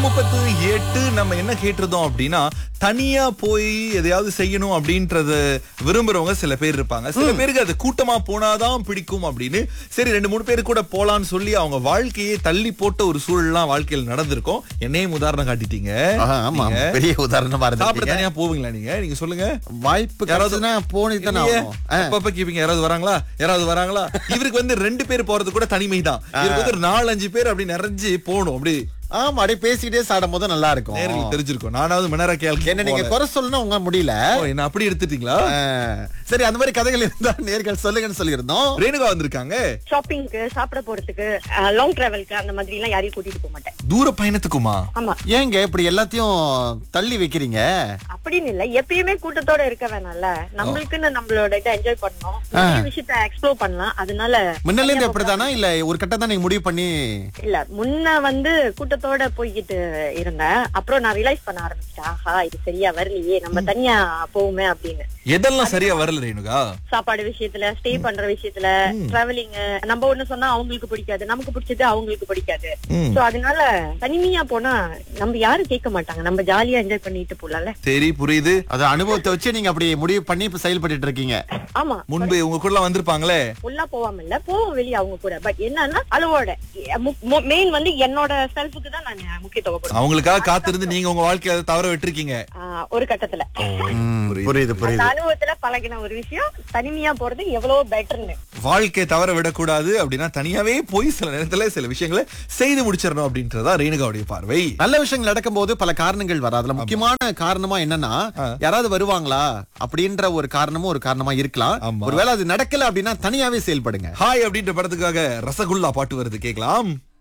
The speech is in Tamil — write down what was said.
முப்பத்து எட்டு நம்ம என்ன கேட்டிருந்தோம் அப்படின்னா தனியா போய் எதையாவது செய்யணும் அப்படின்றத விரும்புறவங்க சில பேர் இருப்பாங்க சில பேருக்கு அது கூட்டமா போனாதான் பிடிக்கும் அப்படின்னு சரி ரெண்டு மூணு பேர் கூட போலான்னு சொல்லி அவங்க வாழ்க்கையே தள்ளி போட்ட ஒரு சூழல்லாம் வாழ்க்கையில் நடந்திருக்கும் என்னையும் உதாரணம் காட்டிட்டீங்க ஆஹா, ஆமா நீங்க பெரிய உதாரணமா சாப்பிட இருந்தீங்க தனியா போவீங்களா நீங்க நீங்க சொல்லுங்க வாய்ப்பு கிடைச்சதுன்னா போனது தானே இல்லையே. ஆகணும் ஆ. அப்பப்ப கேப்பீங்க யாராவது வராங்களா யாராவது வராங்களா இவருக்கு வந்து ரெண்டு பேர் போறது கூட தனிமை தான் இவருக்கு வந்து ஒரு நாலு அஞ்சு பேர் அப்படி நிறைஞ்சு போகணும் அப்படி ஆமா அப்படியே பேசிக்கிட்டே சாடும் போது நல்லா இருக்கும் நேர்களுக்கு தெரிஞ்சிருக்கும் நானாவது மணரா கேள்வி என்ன நீங்க குறை சொல்லணும் உங்க முடியல என்ன அப்படி எடுத்துட்டீங்களா ஆ. சரி அந்த மாதிரி கதைகள் இருந்தா நேர்கள் சொல்லுங்கன்னு சொல்லியிருந்தோம் ரேணுகா வந்திருக்காங்க ஷாப்பிங்க்கு சாப்பிட போறதுக்கு லாங் டிராவலுக்கு அந்த மாதிரி எல்லாம் யாரையும் கூட்டிட்டு போக மாட்டேன் தூர பயணத்துக்குமா ஆமா ஏங்க இப்படி எல்லாத்தையும் தள்ளி வைக்கிறீங்க அப்படின்னு இல்ல எப்பயுமே கூட்டத்தோட இருக்க வேணாம்ல நம்மளுக்குன்னு நம்மளோட இதை என்ஜாய் பண்ணணும் நிறைய விஷயத்த எக்ஸ்ப்ளோர் பண்ணலாம் அதனால முன்னால இருந்து எப்படிதானா இல்ல ஒரு கட்டம் தான் நீங்க முடிவு பண்ணி இல்ல முன்ன வந்து கூட்டத்தோட போய்கிட்டு இருந்தேன் அப்புறம் நான் ரியலைஸ் பண்ண ஆரம்பிச்சிட்டேன் ஆஹா இது சரியா வரலையே நம்ம தனியா போவோமே அப்படின்னு எதெல்லாம் சரியா வரல ரேணுகா சாப்பாடு விஷயத்துல ஸ்டே பண்ற விஷயத்துல டிராவலிங் நம்ம ஒண்ணு சொன்னா அவங்களுக்கு பிடிக்காது நமக்கு பிடிச்சது அவங்களுக்கு பிடிக்காது ம். சோ அதனால தனிமையா போனா நம்ம யாரும் கேட்க மாட்டாங்க நம்ம ஜாலியா என்ஜாய் பண்ணிட்டு போலாம்ல சரி புரியுது அது அனுபவத்தை வச்சு நீங்க அப்படி முடிவு பண்ணி இப்ப செயல்பட்டு இருக்கீங்க ஆமா முன்பு உங்க கூட வந்திருப்பாங்களே ஃபுல்லா போவாம இல்ல போவோம் வெளியே அவங்க கூட பட் என்னன்னா அளவோட மெயின் வந்து என்னோட செல்ஃபுக்கு தான் நான் முக்கியத்துவம் கொடுப்பேன் அவங்களுக்காக காத்திருந்து நீங்க உங்க வாழ்க்கையை அதை தவற விட்டுருக்கீங்க ஆஹ் ஒரு கட்டத்துல ம், புரியுது அந்த புரியுது அனுபவத்துல பழகின ஒரு விஷயம் தனிமையா போறது எவ்வளவு பெட்டர்னு வாழ்க்கையை தவற விடக்கூடாது அப்படின்னா தனியாவே போய் சில நேரத்துல சில விஷயங்களை செய்து முடிச்சிடணும் அப்படின்றதா ரேணுகாவுடைய பார்வை நல்ல விஷயங்கள் நடக்கும்போது பல காரணங்கள் வரும் அதுல முக்கியமான காரணமா என்னன்னா யாராவது வருவாங்களா அப்படின்ற ஒரு காரணமும் ஒரு காரணமா இருக்கலாம் ஆமா. ஒருவேளை அது நடக்கல அப்படின்னா தனியாவே செயல்படுங்க ஹாய் அப்படின்ற படத்துக்காக ரசகுல்லா பாட்டு வருது கேக்கலாம்